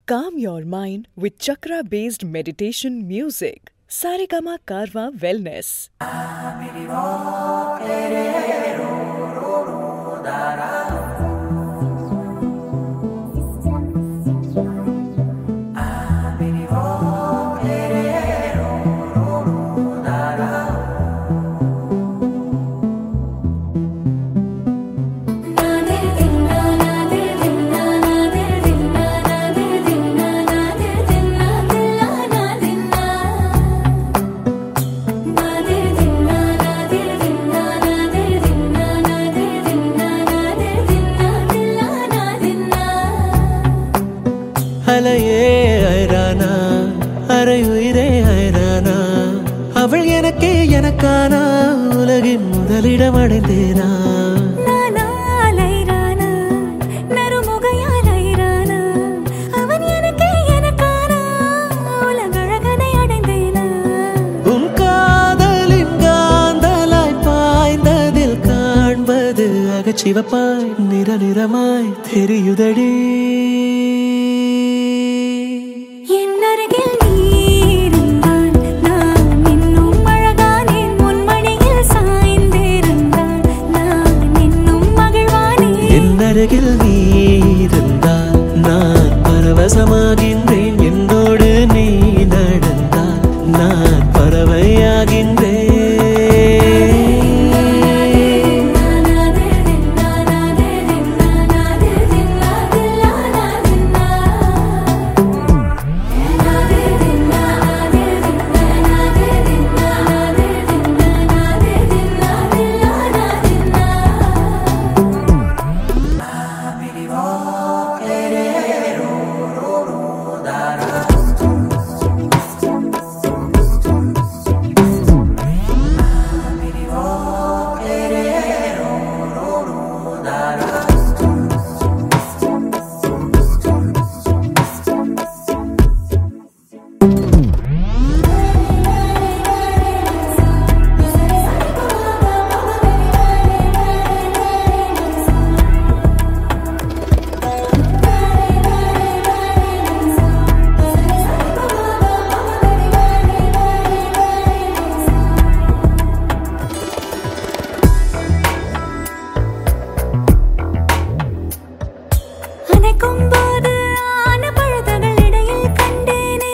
Calm your mind with chakra based meditation music. Saregama Karwa Wellness. அலையே ஐரானா அரை உயிரே ஐரானா அவள் எனக்கே எனக்கானா உலகின் முதலிடம் அடைந்தேனா உன் காதலின் காந்தலாய் பாய்ந்ததில் காண்பது அகச்சிவப்பாய் நிற நிறமாய் தெரியுதடி என் அருகில் நீ இருந்தால் நான் பரவசமாகின்றேன் என்னோடு நீ நடந்தால் நான் பறவையாகின்றேன் அணைக்கும்போது ஆன பழுதகள் இடையில் கண்டேனே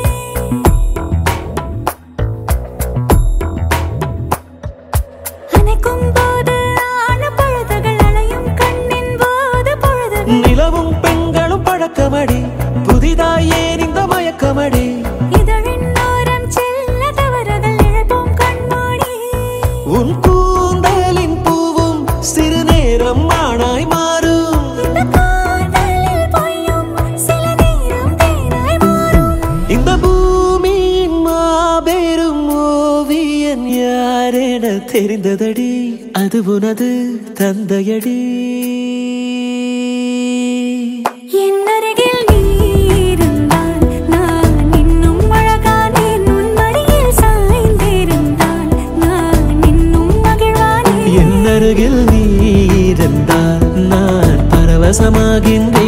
அணைக்கும்போது ஆன பழுதகள் அலையும் கண்ணின் போது பொழுதுகள் நிலவும் பெண்களும் பழக்கமடி புதிதாய் ஏன் இந்த மயக்கமடி இதழின் ஓரம் செல்ல தவறுகள் இழப்போம் கண்மூடி உன் கூந்தலின் பூவும் சிறு நேரம் ஆணாய் மாறும் இந்த காதலில் பொய்யும் சில நேரம் தேனாய் மாறும் இந்த பூமியின் மாபெரும் ஓவியன் யாரென தெரிந்ததடி அது உனது தந்தையடி என் அருகில் நீ இருந்தால் நான் இன்னும் அழகானேன் உன் மடியில் சாய்ந்திருந்தால் நான் இன்னும் மகிழ்வானேன் என் அருகில் நீ இருந்தால் நான் பரவசமாகின்றேன்